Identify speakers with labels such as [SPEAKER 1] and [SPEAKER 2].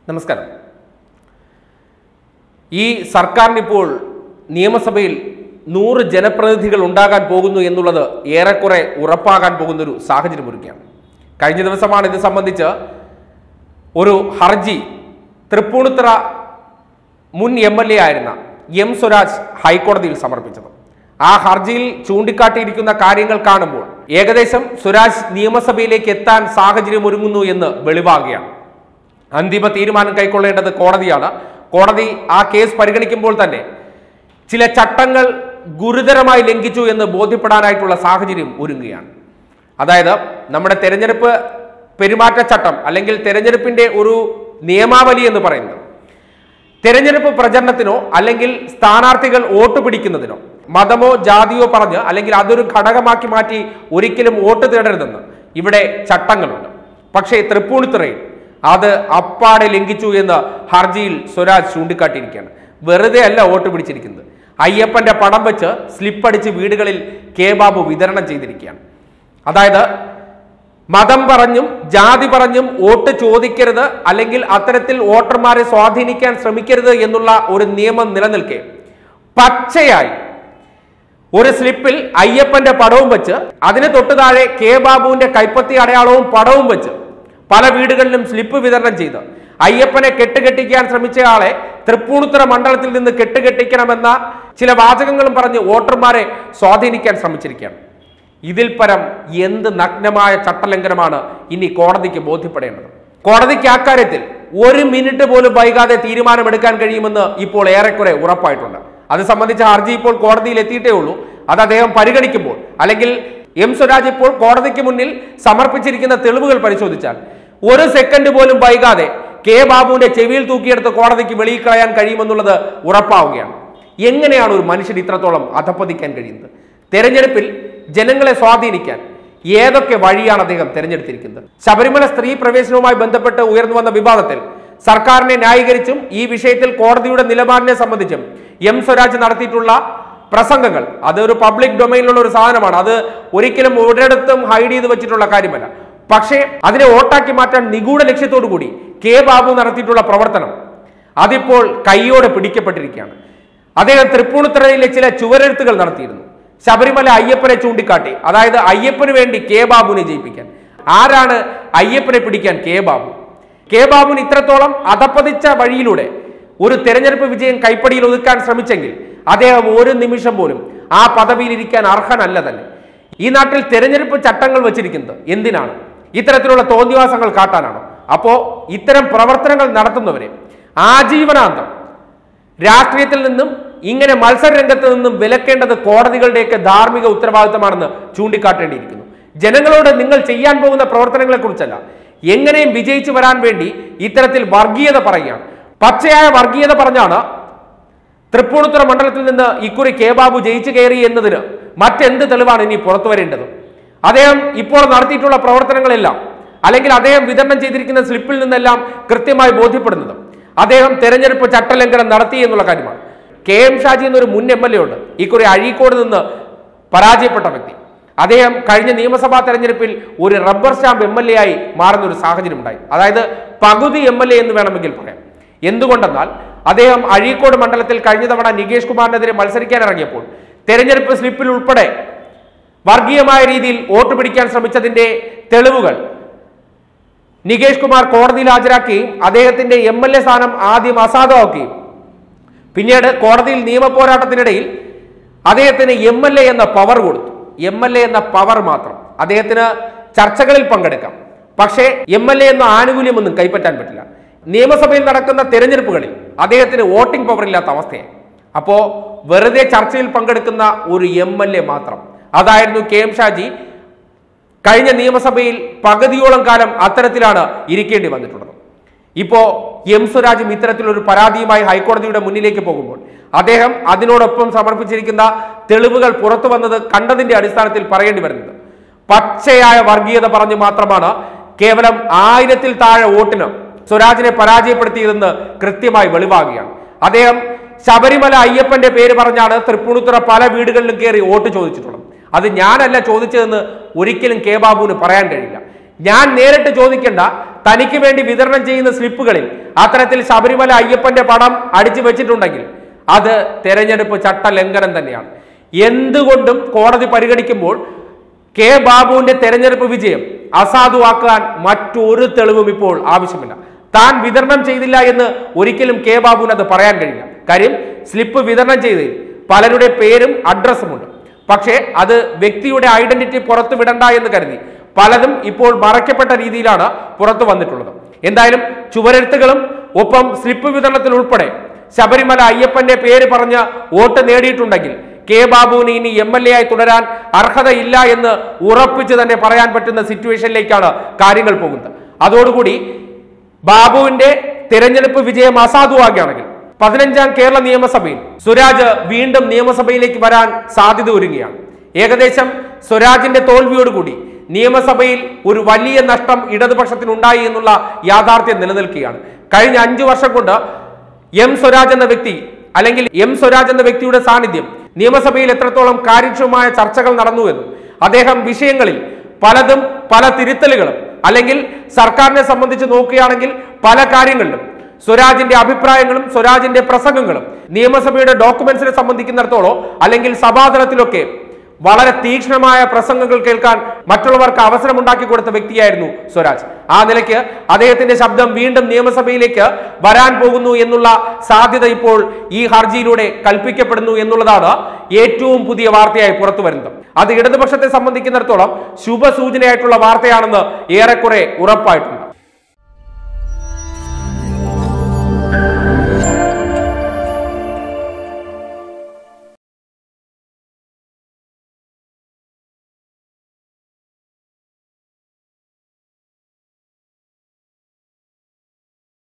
[SPEAKER 1] നമസ്കാരം ഈ സർക്കാരിന് ഇപ്പോൾ നിയമസഭയിൽ നൂറ് ജനപ്രതിനിധികൾ ഉണ്ടാകാൻ പോകുന്നു എന്നുള്ളത് ഏറെക്കുറെ ഉറപ്പാകാൻ പോകുന്നൊരു സാഹചര്യം ഒരുക്കുകയാണ് കഴിഞ്ഞ ദിവസമാണ് ഇത് സംബന്ധിച്ച് ഒരു ഹർജി തൃപ്പൂണിത്തുറ മുൻ എം എൽ എ ആയിരുന്ന എം സ്വരാജ് ഹൈക്കോടതിയിൽ സമർപ്പിച്ചത് ആ ഹർജിയിൽ ചൂണ്ടിക്കാട്ടിയിരിക്കുന്ന കാര്യങ്ങൾ കാണുമ്പോൾ ഏകദേശം സ്വരാജ് നിയമസഭയിലേക്ക് എത്താൻ സാഹചര്യം ഒരുങ്ങുന്നു എന്ന് വെളിവാകുകയാണ് അന്തിമ തീരുമാനം കൈക്കൊള്ളേണ്ടത് കോടതിയാണ് കോടതി ആ കേസ് പരിഗണിക്കുമ്പോൾ തന്നെ ചില ചട്ടങ്ങൾ ഗുരുതരമായി ലംഘിച്ചു എന്ന് ബോധ്യപ്പെടാനായിട്ടുള്ള സാഹചര്യം ഒരുങ്ങുകയാണ് അതായത് നമ്മുടെ തെരഞ്ഞെടുപ്പ് പെരുമാറ്റച്ചട്ടം അല്ലെങ്കിൽ തെരഞ്ഞെടുപ്പിന്റെ ഒരു നിയമാവലി എന്ന് പറയുന്നത് തെരഞ്ഞെടുപ്പ് പ്രചരണത്തിനോ അല്ലെങ്കിൽ സ്ഥാനാർത്ഥികൾ വോട്ട് പിടിക്കുന്നതിനോ മതമോ ജാതിയോ പറഞ്ഞ് അല്ലെങ്കിൽ അതൊരു ഘടകമാക്കി മാറ്റി ഒരിക്കലും വോട്ട് തേടരുതെന്ന് ഇവിടെ ചട്ടങ്ങളുണ്ട് പക്ഷേ തൃപ്പൂണിത്തുറയിൽ അത് അപ്പാടെ ലംഘിച്ചു എന്ന് ഹർജിയിൽ സ്വരാജ് ചൂണ്ടിക്കാട്ടിയിരിക്കുകയാണ് വെറുതെ അല്ല വോട്ട് പിടിച്ചിരിക്കുന്നത് അയ്യപ്പന്റെ പടം വെച്ച് സ്ലിപ്പ് അടിച്ച് വീടുകളിൽ കെ ബാബു വിതരണം ചെയ്തിരിക്കുകയാണ് അതായത് മതം പറഞ്ഞും ജാതി പറഞ്ഞും വോട്ട് ചോദിക്കരുത് അല്ലെങ്കിൽ അത്തരത്തിൽ വോട്ടർമാരെ സ്വാധീനിക്കാൻ ശ്രമിക്കരുത് എന്നുള്ള ഒരു നിയമം നിലനിൽക്കെ പച്ചയായി ഒരു സ്ലിപ്പിൽ അയ്യപ്പന്റെ പടവും വെച്ച് അതിന് തൊട്ടു താഴെ കെ ബാബുവിന്റെ കൈപ്പത്തി അടയാളവും പടവും വെച്ച് പല വീടുകളിലും സ്ലിപ്പ് വിതരണം ചെയ്ത് അയ്യപ്പനെ കെട്ടുകെട്ടിക്കാൻ ശ്രമിച്ചയാളെ തൃപ്പൂണിത്തുറ മണ്ഡലത്തിൽ നിന്ന് കെട്ടുകെട്ടിക്കണമെന്ന ചില വാചകങ്ങളും പറഞ്ഞ് വോട്ടർമാരെ സ്വാധീനിക്കാൻ ശ്രമിച്ചിരിക്കുകയാണ് ഇതിൽ പരം എന്ത് നഗ്നമായ ചട്ടലംഘനമാണ് ഇനി കോടതിക്ക് ബോധ്യപ്പെടേണ്ടത് കോടതിക്ക് അക്കാര്യത്തിൽ ഒരു മിനിറ്റ് പോലും വൈകാതെ തീരുമാനമെടുക്കാൻ കഴിയുമെന്ന് ഇപ്പോൾ ഏറെക്കുറെ ഉറപ്പായിട്ടുണ്ട് അത് സംബന്ധിച്ച ഹർജി ഇപ്പോൾ കോടതിയിൽ എത്തിയിട്ടേ ഉള്ളൂ അത് അദ്ദേഹം പരിഗണിക്കുമ്പോൾ അല്ലെങ്കിൽ എം സ്വരാജ് ഇപ്പോൾ കോടതിക്ക് മുന്നിൽ സമർപ്പിച്ചിരിക്കുന്ന തെളിവുകൾ പരിശോധിച്ചാൽ ഒരു സെക്കൻഡ് പോലും വൈകാതെ കെ ബാബുവിന്റെ ചെവിയിൽ തൂക്കിയെടുത്ത് കോടതിക്ക് വെളിയിൽ കളയാൻ കഴിയുമെന്നുള്ളത് ഉറപ്പാവുകയാണ് എങ്ങനെയാണ് ഒരു മനുഷ്യൻ ഇത്രത്തോളം അധപ്പതിക്കാൻ കഴിയുന്നത് തെരഞ്ഞെടുപ്പിൽ ജനങ്ങളെ സ്വാധീനിക്കാൻ ഏതൊക്കെ വഴിയാണ് അദ്ദേഹം തെരഞ്ഞെടുത്തിരിക്കുന്നത് ശബരിമല സ്ത്രീ പ്രവേശനവുമായി ബന്ധപ്പെട്ട് ഉയർന്നു വന്ന വിവാദത്തിൽ സർക്കാരിനെ ന്യായീകരിച്ചും ഈ വിഷയത്തിൽ കോടതിയുടെ നിലപാടിനെ സംബന്ധിച്ചും എം സ്വരാജ് നടത്തിയിട്ടുള്ള പ്രസംഗങ്ങൾ അത് ഒരു പബ്ലിക് ഡൊമൈനിലുള്ള ഒരു സാധനമാണ് അത് ഒരിക്കലും ഒരിടത്തും ഹൈഡ് ചെയ്ത് വെച്ചിട്ടുള്ള കാര്യമല്ല പക്ഷേ അതിനെ വോട്ടാക്കി മാറ്റാൻ നിഗൂഢ ലക്ഷ്യത്തോടു കൂടി കെ ബാബു നടത്തിയിട്ടുള്ള പ്രവർത്തനം അതിപ്പോൾ കൈയോടെ പിടിക്കപ്പെട്ടിരിക്കുകയാണ് അദ്ദേഹം തൃപ്പൂണിത്തുറയിലെ ചില ചുവരെഴുത്തുകൾ നടത്തിയിരുന്നു ശബരിമല അയ്യപ്പനെ ചൂണ്ടിക്കാട്ടി അതായത് അയ്യപ്പന് വേണ്ടി കെ ബാബുവിനെ ജയിപ്പിക്കാൻ ആരാണ് അയ്യപ്പനെ പിടിക്കാൻ കെ ബാബു കെ ബാബുവിന് ഇത്രത്തോളം അധപ്പതിച്ച വഴിയിലൂടെ ഒരു തെരഞ്ഞെടുപ്പ് വിജയം കൈപ്പടിയിൽ ഒതുക്കാൻ ശ്രമിച്ചെങ്കിൽ അദ്ദേഹം ഒരു നിമിഷം പോലും ആ പദവിയിൽ ഇരിക്കാൻ അർഹനല്ല തന്നെ ഈ നാട്ടിൽ തെരഞ്ഞെടുപ്പ് ചട്ടങ്ങൾ വെച്ചിരിക്കുന്നത് എന്തിനാണ് ഇത്തരത്തിലുള്ള തോന്നിവാസങ്ങൾ കാട്ടാനാണോ അപ്പോ ഇത്തരം പ്രവർത്തനങ്ങൾ നടത്തുന്നവരെ ആജീവനാന്തം രാഷ്ട്രീയത്തിൽ നിന്നും ഇങ്ങനെ മത്സര രംഗത്ത് നിന്നും വിലക്കേണ്ടത് കോടതികളുടെയൊക്കെ ധാർമ്മിക ഉത്തരവാദിത്തമാണെന്ന് ചൂണ്ടിക്കാട്ടേണ്ടിയിരിക്കുന്നു ജനങ്ങളോട് നിങ്ങൾ ചെയ്യാൻ പോകുന്ന പ്രവർത്തനങ്ങളെ കുറിച്ചല്ല എങ്ങനെയും വിജയിച്ചു വരാൻ വേണ്ടി ഇത്തരത്തിൽ വർഗീയത പറയുകയാണ് പച്ചയായ വർഗീയത പറഞ്ഞാണ് തൃപ്പൂണിത്തുറ മണ്ഡലത്തിൽ നിന്ന് ഇക്കുറി കെ ബാബു ജയിച്ചു കയറി എന്നതിന് മറ്റെന്ത് തെളിവാണ് ഇനി പുറത്തു വരേണ്ടത് അദ്ദേഹം ഇപ്പോൾ നടത്തിയിട്ടുള്ള പ്രവർത്തനങ്ങളെല്ലാം അല്ലെങ്കിൽ അദ്ദേഹം വിതരണം ചെയ്തിരിക്കുന്ന സ്ലിപ്പിൽ നിന്നെല്ലാം കൃത്യമായി ബോധ്യപ്പെടുന്നത് അദ്ദേഹം തെരഞ്ഞെടുപ്പ് ചട്ടലംഘനം നടത്തി എന്നുള്ള കാര്യമാണ് കെ എം ഷാജി എന്നൊരു മുൻ എം എൽ എ ഉണ്ട് ഇക്കുറി അഴീക്കോട് നിന്ന് പരാജയപ്പെട്ട വ്യക്തി അദ്ദേഹം കഴിഞ്ഞ നിയമസഭാ തെരഞ്ഞെടുപ്പിൽ ഒരു rubber stamp M L A ആയി മാറുന്ന ഒരു സാഹചര്യം ഉണ്ടായി അതായത് പകുതി എം എൽ എ എന്ന് വേണമെങ്കിൽ പറയാം എന്തുകൊണ്ടെന്നാൽ അദ്ദേഹം അഴീക്കോട് മണ്ഡലത്തിൽ കഴിഞ്ഞ തവണ നികേഷ് കുമാറിനെതിരെ മത്സരിക്കാൻ ഇറങ്ങിയപ്പോൾ തെരഞ്ഞെടുപ്പ് സ്ലിപ്പിൽ ഉൾപ്പെടെ വർഗീയമായ രീതിയിൽ വോട്ട് പിടിക്കാൻ ശ്രമിച്ചതിന്റെ തെളിവുകൾ നികേഷ് കുമാർ കോടതിയിൽ ഹാജരാക്കുകയും അദ്ദേഹത്തിന്റെ എം എൽ എ സ്ഥാനം ആദ്യം അസാധുവാക്കുകയും പിന്നീട് കോടതിയിൽ നിയമപോരാട്ടത്തിനിടയിൽ അദ്ദേഹത്തിന് എം എൽ എ എന്ന പവർ കൊടുത്തു എം എൽ എ എന്ന പവർ മാത്രം അദ്ദേഹത്തിന് ചർച്ചകളിൽ പങ്കെടുക്കാം പക്ഷേ എം എൽ എ എന്ന ആനുകൂല്യമൊന്നും കൈപ്പറ്റാൻ പറ്റില്ല നിയമസഭയിൽ നടക്കുന്ന തെരഞ്ഞെടുപ്പുകളിൽ അദ്ദേഹത്തിന് വോട്ടിംഗ് പവർ ഇല്ലാത്ത അവസ്ഥയായി അപ്പോ വെറുതെ ചർച്ചയിൽ പങ്കെടുക്കുന്ന ഒരു എം എൽ എ മാത്രം അതായിരുന്നു കെ എം ഷാജി കഴിഞ്ഞ നിയമസഭയിൽ പകുതിയോളം കാലം അത്തരത്തിലാണ് ഇരിക്കേണ്ടി വന്നിട്ടുള്ളത് ഇപ്പോ എം സ്വരാജും ഇത്തരത്തിലൊരു പരാതിയുമായി ഹൈക്കോടതിയുടെ മുന്നിലേക്ക് പോകുമ്പോൾ അദ്ദേഹം അതിനോടൊപ്പം സമർപ്പിച്ചിരിക്കുന്ന തെളിവുകൾ പുറത്തു വന്നത് കണ്ടതിന്റെ അടിസ്ഥാനത്തിൽ പറയേണ്ടി വരുന്നത് പച്ചയായ വർഗീയത പറഞ്ഞു മാത്രമാണ് കേവലം ആയിരത്തിൽ താഴെ വോട്ടിന് സ്വരാജിനെ പരാജയപ്പെടുത്തിയതെന്ന് കൃത്യമായി വെളിവാകുകയാണ് അദ്ദേഹം ശബരിമല അയ്യപ്പന്റെ പേര് പറഞ്ഞാണ് തൃപ്പൂണിത്തുറ പല വീടുകളിലും കയറി വോട്ട് ചോദിച്ചിട്ടുള്ളത് അത് ഞാനല്ല ചോദിച്ചതെന്ന് ഒരിക്കലും കെ ബാബുവിന് പറയാൻ കഴിയില്ല ഞാൻ നേരിട്ട് ചോദിക്കേണ്ട തനിക്ക് വേണ്ടി വിതരണം ചെയ്യുന്ന സ്ലിപ്പുകളിൽ അത്തരത്തിൽ ശബരിമല അയ്യപ്പന്റെ പടം അടിച്ചു വെച്ചിട്ടുണ്ടെങ്കിൽ അത് തെരഞ്ഞെടുപ്പ് ചട്ടലംഘനം തന്നെയാണ് എന്തുകൊണ്ടും കോടതി പരിഗണിക്കുമ്പോൾ കെ ബാബുവിന്റെ തെരഞ്ഞെടുപ്പ് വിജയം അസാധുവാക്കാൻ മറ്റൊരു തെളിവും ഇപ്പോൾ ആവശ്യമില്ല താൻ വിതരണം ചെയ്തില്ല എന്ന് ഒരിക്കലും കെ ബാബുവിന് അത് പറയാൻ കഴിയില്ല കാര്യം സ്ലിപ്പ് വിതരണം ചെയ്തതിൽ പലരുടെ പേരും അഡ്രസ്സും ഉണ്ട് പക്ഷേ അത് വ്യക്തിയുടെ ഐഡന്റിറ്റി പുറത്തു വിടണ്ട എന്ന് കരുതി പലതും ഇപ്പോൾ മറയ്ക്കപ്പെട്ട രീതിയിലാണ് പുറത്തു വന്നിട്ടുള്ളത് എന്തായാലും ചുവരെഴുത്തുകളും ഒപ്പം സ്ലിപ്പ് വിതരണത്തിൽ ഉൾപ്പെടെ ശബരിമല അയ്യപ്പന്റെ പേര് പറഞ്ഞ് വോട്ട് നേടിയിട്ടുണ്ടെങ്കിൽ കെ ബാബുവിന് ഇനി എം എൽ എ ആയി തുടരാൻ അർഹതയില്ല എന്ന് ഉറപ്പിച്ച് തന്നെ പറയാൻ പറ്റുന്ന സിറ്റുവേഷനിലേക്കാണ് കാര്യങ്ങൾ പോകുന്നത് അതോടുകൂടി ബാബുവിന്റെ തിരഞ്ഞെടുപ്പ് വിജയം അസാധുവാകുകയാണെങ്കിൽ പതിനഞ്ചാം കേരള നിയമസഭയിൽ സ്വരാജ് വീണ്ടും നിയമസഭയിലേക്ക് വരാൻ സാധ്യത ഒരുങ്ങുകയാണ് ഏകദേശം സ്വരാജിന്റെ തോൽവിയോടുകൂടി നിയമസഭയിൽ ഒരു വലിയ നഷ്ടം ഇടതുപക്ഷത്തിനുണ്ടായി എന്നുള്ള യാഥാർത്ഥ്യം നിലനിൽക്കുകയാണ് കഴിഞ്ഞ അഞ്ചു വർഷം കൊണ്ട് എം സ്വരാജ് എന്ന വ്യക്തി അല്ലെങ്കിൽ എം സ്വരാജ് എന്ന വ്യക്തിയുടെ സാന്നിധ്യം നിയമസഭയിൽ എത്രത്തോളം കാര്യക്ഷമമായ ചർച്ചകൾ നടന്നുവെന്നും അദ്ദേഹം വിഷയങ്ങളിൽ പലതും പല തിരുത്തലുകളും അല്ലെങ്കിൽ സർക്കാരിനെ സംബന്ധിച്ച് നോക്കുകയാണെങ്കിൽ പല കാര്യങ്ങളിലും സ്വരാജിന്റെ അഭിപ്രായങ്ങളും സ്വരാജിന്റെ പ്രസംഗങ്ങളും നിയമസഭയുടെ ഡോക്യുമെന്റ്സിനെ സംബന്ധിക്കുന്നിടത്തോളം അല്ലെങ്കിൽ സഭാതലത്തിലൊക്കെ വളരെ തീക്ഷ്ണമായ പ്രസംഗങ്ങൾ കേൾക്കാൻ മറ്റുള്ളവർക്ക് അവസരമുണ്ടാക്കി കൊടുത്ത വ്യക്തിയായിരുന്നു സ്വരാജ് ആ നിലയ്ക്ക് അദ്ദേഹത്തിന്റെ ശബ്ദം വീണ്ടും നിയമസഭയിലേക്ക് വരാൻ പോകുന്നു എന്നുള്ള സാധ്യത ഇപ്പോൾ ഈ ഹർജിയിലൂടെ കൽപ്പിക്കപ്പെടുന്നു എന്നുള്ളതാണ് ഏറ്റവും പുതിയ വാർത്തയായി പുറത്തു വരുന്നത് അത് ഇടതുപക്ഷത്തെ സംബന്ധിക്കുന്നിടത്തോളം ശുഭസൂചനയായിട്ടുള്ള വാർത്തയാണെന്ന് ഏറെക്കുറെ ഉറപ്പായിട്ടുണ്ട്